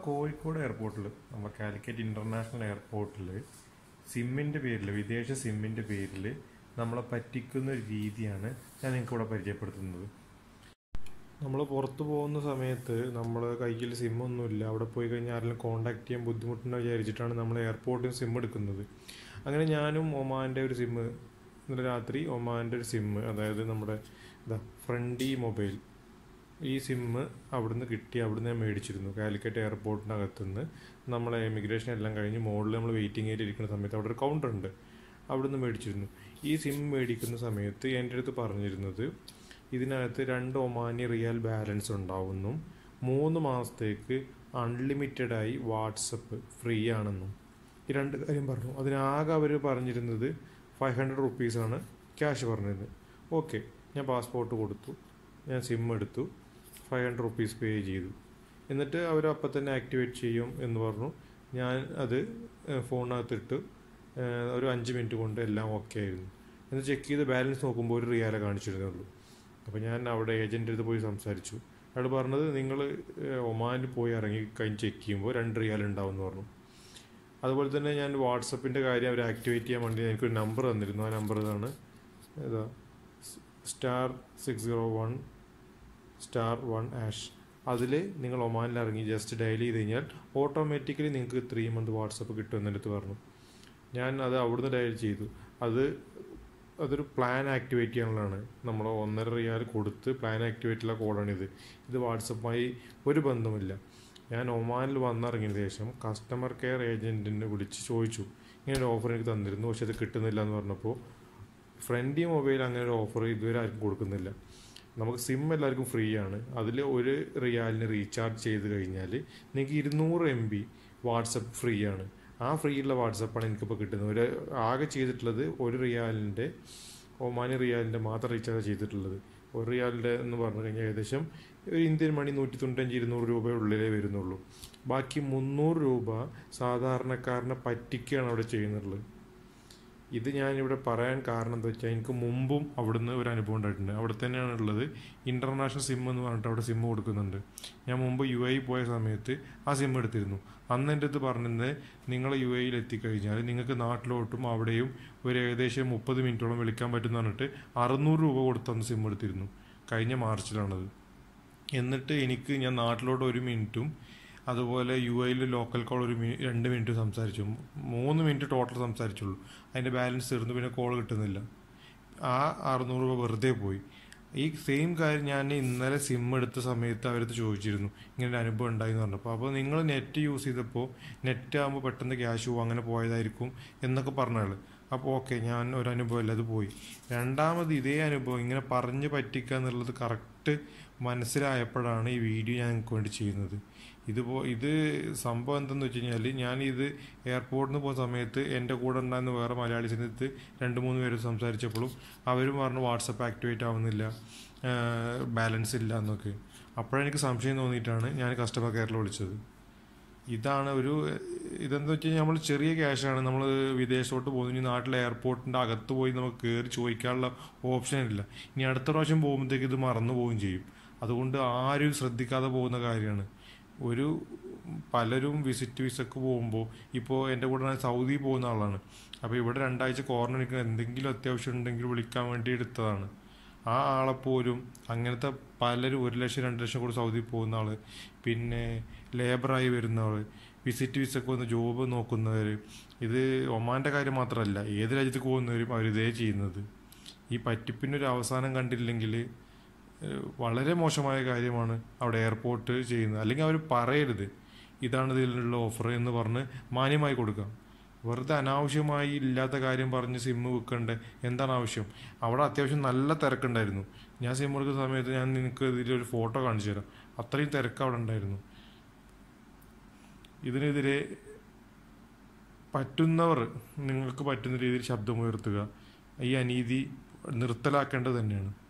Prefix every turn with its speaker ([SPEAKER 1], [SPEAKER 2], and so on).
[SPEAKER 1] കോഴിക്കോട് എയർപോർട്ടിൽ നമ്മുടെ കാലിക്കറ്റ് ഇൻ്റർനാഷണൽ എയർപോർട്ടിൽ സിമ്മിൻ്റെ പേരിൽ വിദേശ സിമ്മിൻ്റെ പേരിൽ നമ്മളെ പറ്റിക്കുന്ന ഒരു രീതിയാണ് ഞാൻ നിങ്ങൾക്ക് ഇവിടെ പരിചയപ്പെടുത്തുന്നത് നമ്മൾ പുറത്ത് പോകുന്ന സമയത്ത് നമ്മൾ കയ്യിൽ സിമ്മൊന്നുമില്ല അവിടെ പോയി കഴിഞ്ഞാൽ ആരെങ്കിലും കോൺടാക്ട് ചെയ്യാൻ ബുദ്ധിമുട്ടുണ്ടെന്ന് വിചാരിച്ചിട്ടാണ് നമ്മൾ എയർപോർട്ടിൽ സിം എടുക്കുന്നത് അങ്ങനെ ഞാനും ഒമാൻ്റെ ഒരു സിമ്മ് ഇന്നലെ രാത്രി ഒമാൻ്റെ ഒരു സിമ്മ് അതായത് നമ്മുടെ ഇതാ ഫ്രണ്ടി മൊബൈൽ ഈ സിമ്മ് അവിടുന്ന് കിട്ടി അവിടുന്ന് ഞാൻ മേടിച്ചിരുന്നു കാലിക്കറ്റ് എയർപോർട്ടിനകത്തുനിന്ന് നമ്മളെ എമിഗ്രേഷൻ എല്ലാം കഴിഞ്ഞ് മുകളിൽ നമ്മൾ വെയിറ്റിംഗ് ഏരിയ ഇരിക്കുന്ന സമയത്ത് അവിടെ ഒരു കൗണ്ടർ ഉണ്ട് അവിടുന്ന് മേടിച്ചിരുന്നു ഈ സിം മേടിക്കുന്ന സമയത്ത് എൻ്റെ അടുത്ത് പറഞ്ഞിരുന്നത് ഇതിനകത്ത് രണ്ട് ഒമാനി റിയൽ ബാലൻസ് ഉണ്ടാവുന്നു മൂന്ന് മാസത്തേക്ക് അൺലിമിറ്റഡ് ആയി വാട്സപ്പ് ഫ്രീ ആണെന്നും ഈ രണ്ട് കാര്യം പറഞ്ഞു അതിനാകെ അവർ പറഞ്ഞിരുന്നത് ഫൈവ് ഹൺഡ്രഡ് റുപ്പീസാണ് ക്യാഷ് പറഞ്ഞത് ഓക്കെ ഞാൻ പാസ്പോർട്ട് കൊടുത്തു ഞാൻ സിം എടുത്തു ഫൈവ് ഹൺഡ്രഡ് റുപ്പീസ് പേ ചെയ്തു എന്നിട്ട് അവർ അപ്പം തന്നെ ആക്ടിവേറ്റ് ചെയ്യും എന്ന് പറഞ്ഞു ഞാൻ അത് ഫോണിനകത്തിട്ട് ഒരു അഞ്ച് മിനിറ്റ് കൊണ്ട് എല്ലാം ഓക്കെ ആയിരുന്നു എന്ന് ചെക്ക് ചെയ്ത് ബാലൻസ് നോക്കുമ്പോൾ ഒരു റിയാലെ കാണിച്ചിരുന്നേ ഉള്ളൂ അപ്പോൾ ഞാൻ അവിടെ ഏജൻറ്റ് അടുത്ത് പോയി സംസാരിച്ചു അയാൾ പറഞ്ഞത് നിങ്ങൾ ഒമാനിൽ പോയി ഇറങ്ങി കഴിഞ്ഞ് ചെക്ക് ചെയ്യുമ്പോൾ രണ്ട് റിയാൽ ഉണ്ടാവും എന്ന് പറഞ്ഞു അതുപോലെ തന്നെ ഞാൻ വാട്സപ്പിൻ്റെ കാര്യം അവർ ആക്ടിവേറ്റ് ചെയ്യാൻ വേണ്ടി എനിക്കൊരു നമ്പർ തന്നിരുന്നു ആ നമ്പർ ഇതാണ് ഏതാ star six zero one star one hash അതിൽ നിങ്ങൾ ഒമാനിൽ ഇറങ്ങി ജസ്റ്റ് ഡയൽ ചെയ്ത് കഴിഞ്ഞാൽ ഓട്ടോമാറ്റിക്കലി നിങ്ങൾക്ക് ത്രീ മന്ത് വാട്സപ്പ് കിട്ടുമെന്ന് എൻ്റെ അടുത്ത് പറഞ്ഞു ഞാൻ അത് അവിടുന്ന് ഡയൽ ചെയ്തു അത് അതൊരു പ്ലാൻ ആക്ടിവേറ്റ് ചെയ്യാനുള്ളതാണ് നമ്മൾ ഒന്നര റിയാൽ കൊടുത്ത് പ്ലാൻ ആക്ടിവേറ്റുള്ള കോഡാണിത് ഇത് വാട്സപ്പുമായി ഒരു ബന്ധമില്ല ഞാൻ ഒമാനിൽ വന്നിറങ്ങിയതിന് ശേഷം കസ്റ്റമർ കെയർ ഏജൻറ്റിനെ വിളിച്ച് ചോദിച്ചു ഇങ്ങനെ ഒരു ഓഫർ എനിക്ക് തന്നിരുന്നു പക്ഷെ അത് കിട്ടുന്നില്ല എന്ന് പറഞ്ഞപ്പോൾ ഫ്രണ്ടി മൊബൈൽ അങ്ങനെ ഒരു ഓഫർ ഇതുവരെ ആർക്കും കൊടുക്കുന്നില്ല നമുക്ക് സിം എല്ലാവർക്കും ഫ്രീ ആണ് അതിൽ ഒരു റിയാലിന് റീചാർജ് ചെയ്ത് കഴിഞ്ഞാൽ നിങ്ങൾക്ക് ഇരുന്നൂറ് എം ബി വാട്സപ്പ് ഫ്രീ ആണ് ആ ഫ്രീ ഉള്ള വാട്സപ്പാണ് എനിക്കിപ്പോൾ കിട്ടുന്നത് ഒരു ആകെ ചെയ്തിട്ടുള്ളത് ഒരു റിയാലിൻ്റെ ഒമാനി റിയാലിൻ്റെ മാത്രം റീചാർജ് ചെയ്തിട്ടുള്ളത് ഒരു റിയാലിൻ്റെ എന്ന് പറഞ്ഞു കഴിഞ്ഞാൽ ഏകദേശം ഒരു ഇന്ത്യൻ മണി നൂറ്റി തൊണ്ണൂറ്റഞ്ച് ഇരുന്നൂറ് രൂപയുള്ളിലേ വരുന്നുള്ളൂ ബാക്കി മുന്നൂറ് രൂപ സാധാരണക്കാരനെ പറ്റിക്കുകയാണ് അവിടെ ചെയ്യുന്നുള്ളത് ഇത് ഞാനിവിടെ പറയാൻ കാരണം എന്താ വെച്ചാൽ എനിക്ക് മുമ്പും അവിടുന്ന് ഒരു അനുഭവം ഉണ്ടായിട്ടുണ്ട് അവിടെ തന്നെയാണ് ഉള്ളത് ഇൻ്റർനാഷണൽ സിം എന്ന് പറഞ്ഞിട്ട് അവിടെ സിം കൊടുക്കുന്നുണ്ട് ഞാൻ മുമ്പ് യു എ പോയ സമയത്ത് ആ സിം എടുത്തിരുന്നു അന്ന് എൻ്റെ അടുത്ത് പറഞ്ഞത് നിങ്ങൾ യു എയിൽ എത്തിക്കഴിഞ്ഞാൽ നിങ്ങൾക്ക് നാട്ടിലോട്ടും അവിടെയും ഒരു ഏകദേശം മുപ്പത് മിനിറ്റോളം വിളിക്കാൻ പറ്റുമെന്ന് പറഞ്ഞിട്ട് അറുന്നൂറ് രൂപ കൊടുത്തന്ന് സിം എടുത്തിരുന്നു കഴിഞ്ഞ മാർച്ചിലാണത് എന്നിട്ട് എനിക്ക് ഞാൻ നാട്ടിലോട്ട് ഒരു മിനിറ്റും അതുപോലെ യു എയിൽ ലോക്കൽ കോൾ ഒരു മിനി രണ്ട് മിനിറ്റ് സംസാരിച്ചു മൂന്ന് മിനിറ്റ് ടോട്ടൽ സംസാരിച്ചുള്ളൂ അതിൻ്റെ ബാലൻസ് തീർന്നു പിന്നെ കോൾ കിട്ടുന്നില്ല ആ അറുന്നൂറ് രൂപ വെറുതെ പോയി ഈ സെയിം കാര്യം ഞാൻ ഇന്നലെ സിം എടുത്ത സമയത്ത് അവരടുത്ത് ചോദിച്ചിരുന്നു ഇങ്ങനെ ഒരു അനുഭവം ഉണ്ടായി എന്ന് പറഞ്ഞപ്പോൾ അപ്പോൾ നിങ്ങൾ നെറ്റ് യൂസ് ചെയ്തപ്പോൾ നെറ്റ് ആകുമ്പോൾ പെട്ടെന്ന് ക്യാഷ് പോകും അങ്ങനെ പോയതായിരിക്കും എന്നൊക്കെ പറഞ്ഞാൾ അപ്പോൾ ഓക്കെ ഞാൻ ഒരു അനുഭവമില്ല അത് പോയി രണ്ടാമത് ഇതേ അനുഭവം ഇങ്ങനെ പറഞ്ഞ് പറ്റിക്കുക എന്നുള്ളത് കറക്റ്റ് മനസ്സിലായപ്പോഴാണ് ഈ വീഡിയോ ഞാൻ നിങ്ങൾക്ക് വേണ്ടി ചെയ്യുന്നത് ഇതിപ്പോൾ ഇത് സംഭവം എന്തെന്ന് വെച്ച് കഴിഞ്ഞാൽ ഞാൻ ഇത് എയർപോർട്ടിൽ നിന്ന് പോകുന്ന സമയത്ത് എൻ്റെ കൂടെ ഉണ്ടായിരുന്ന വേറെ മലയാളീസിൻ്റെ അടുത്ത് രണ്ട് മൂന്ന് പേര് സംസാരിച്ചപ്പോഴും അവരും പറഞ്ഞു വാട്സപ്പ് ആക്ടിവേറ്റ് ആവുന്നില്ല ബാലൻസ് ഇല്ല എന്നൊക്കെ അപ്പോഴെനിക്ക് സംശയം തോന്നിയിട്ടാണ് ഞാൻ കസ്റ്റമർ കെയറിൽ വിളിച്ചത് ഇതാണ് ഒരു ഇതെന്താ വെച്ച് കഴിഞ്ഞാൽ നമ്മൾ ചെറിയ ക്യാഷാണ് നമ്മൾ വിദേശത്തോട്ട് പോകുന്നു ഇനി നാട്ടിലെ എയർപോർട്ടിൻ്റെ അകത്ത് പോയി നമുക്ക് കയറി ചോദിക്കാനുള്ള ഓപ്ഷൻ ഇല്ല ഇനി അടുത്ത പ്രാവശ്യം പോകുമ്പോഴത്തേക്ക് ഇത് മറന്നു പോവുകയും ചെയ്യും അതുകൊണ്ട് ആരും ശ്രദ്ധിക്കാതെ പോകുന്ന കാര്യമാണ് ഒരു പലരും വിസിറ്റ് വിസക്ക് പോകുമ്പോൾ ഇപ്പോൾ എൻ്റെ കൂടെ ഞാൻ സൗദി പോകുന്ന ആളാണ് അപ്പോൾ ഇവിടെ രണ്ടാഴ്ച ക്വാറന്റൈൻ നിൽക്കുന്ന എന്തെങ്കിലും അത്യാവശ്യം ഉണ്ടെങ്കിൽ വിളിക്കാൻ വേണ്ടി എടുത്തതാണ് ആ ആളെപ്പോലും അങ്ങനത്തെ പലരും ഒരു ലക്ഷം രണ്ട് ലക്ഷം കൂടി സൗദി പോകുന്ന ആൾ പിന്നെ ലേബറായി വരുന്ന ആൾ വിസിറ്റ് വിസക്ക് വന്ന് ജോബ് നോക്കുന്നവർ ഇത് ഒമാൻ്റെ കാര്യം മാത്രമല്ല ഏത് രാജ്യത്തേക്ക് പോകുന്നവരും അവരിതേ ചെയ്യുന്നത് ഈ പറ്റിപ്പിനൊരു അവസാനം കണ്ടില്ലെങ്കിൽ വളരെ മോശമായ കാര്യമാണ് അവിടെ എയർപോർട്ട് ചെയ്യുന്നത് അല്ലെങ്കിൽ അവർ പറയരുത് ഇതാണ് ഇതിലുള്ള ഓഫർ എന്ന് പറഞ്ഞ് മാന്യമായി കൊടുക്കാം വെറുതെ അനാവശ്യമായി ഇല്ലാത്ത കാര്യം പറഞ്ഞ് സിമ്മ് വെക്കണ്ടേ എന്താണ് ആവശ്യം അവിടെ അത്യാവശ്യം നല്ല തിരക്കുണ്ടായിരുന്നു ഞാൻ സിം എടുക്കുന്ന സമയത്ത് ഞാൻ നിനക്ക് ഇതിലൊരു ഫോട്ടോ കാണിച്ചു തരാം അത്രയും തിരക്ക് അവിടെ ഉണ്ടായിരുന്നു ഇതിനെതിരെ പറ്റുന്നവർ നിങ്ങൾക്ക് പറ്റുന്ന രീതിയിൽ ശബ്ദമുയർത്തുക ഈ അനീതി നിർത്തലാക്കേണ്ടത് തന്നെയാണ്